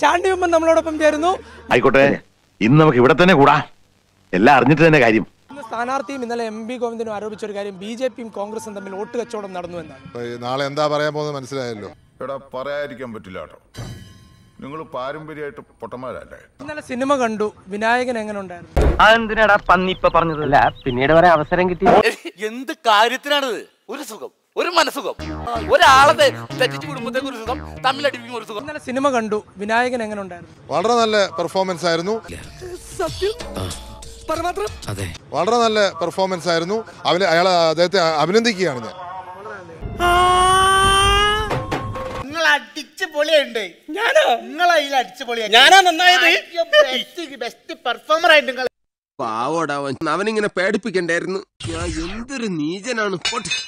ചാണ്ടി ഉമ്മൻ നമ്മളോടൊപ്പം ചേരുന്നു ആയിക്കോട്ടെ ഇന്ന് നമുക്ക് ഇവിടെ തന്നെ കൂടാ എല്ലാം അറിഞ്ഞിട്ട് തന്നെ കാര്യം ഇന്ന് സ്ഥാനാർത്ഥിയും ഇന്നലെ എം പി ഗോവിന്ദനും ആരോപിച്ച ഒരു കാര്യം ബി ജെ പിയും കോൺഗ്രസും തമ്മിൽ വോട്ട് കച്ചവടം നടന്നു എന്നാണ് ഇപ്പൊ ഈ നാളെ എന്താ പറയാൻ പോകുന്നത് മനസ്സിലായല്ലോ എടാ പറയാതിരിക്കാൻ പറ്റില്ല കേട്ടോ നിങ്ങൾ പാരമ്പര്യമായിട്ട് പൊട്ടന്മാരല്ലേ ഇന്നലെ സിനിമ കണ്ടു വിനായകൻ എങ്ങനെ ഉണ്ടായിരുന്നു അതെന്തിനാടാ പന്നി ഇപ്പൊ പറഞ്ഞത് അല്ല പിന്നീട് വരെ അവസരം കിട്ടി എന്ത് കാര്യത്തിനാണിത് ഒരു സുഖം ഒരു മനസുഖം ഒരാളെ തെറ്റിച്ച് കുടുംബത്തേക്ക് ഒരു സുഖം തമ്മിലടിപ്പിക്കും ഒരു സുഖം ഇന്നലെ സിനിമ കണ്ടു വിനായകൻ എങ്ങനെ ഉണ്ടായിരുന്നു വളരെ നല്ല പെർഫോമൻസ് ആയിരുന്നു വളരെ നല്ല പെർഫോമൻസ് ആയിരുന്നു അവന് അയാൾ അദ്ദേഹത്തെ അഭിനന്ദിക്കുകയാണ് ഞാൻ നിങ്ങൾ അടിച്ച് പൊളിയുണ്ട് ഞാനോ നിങ്ങൾ അതിൽ അടിച്ച് പൊളിയാണ് ഞാനാ നന്നായത് ബെസ്റ്റ് ബെസ്റ്റ് പെർഫോമർ ആയിട്ട് നിങ്ങൾ പാവോടാവൻ അവനിങ്ങനെ പേടിപ്പിക്കണ്ടായിരുന്നു ഞാൻ എന്തൊരു നീചനാണ് പോട്ടെ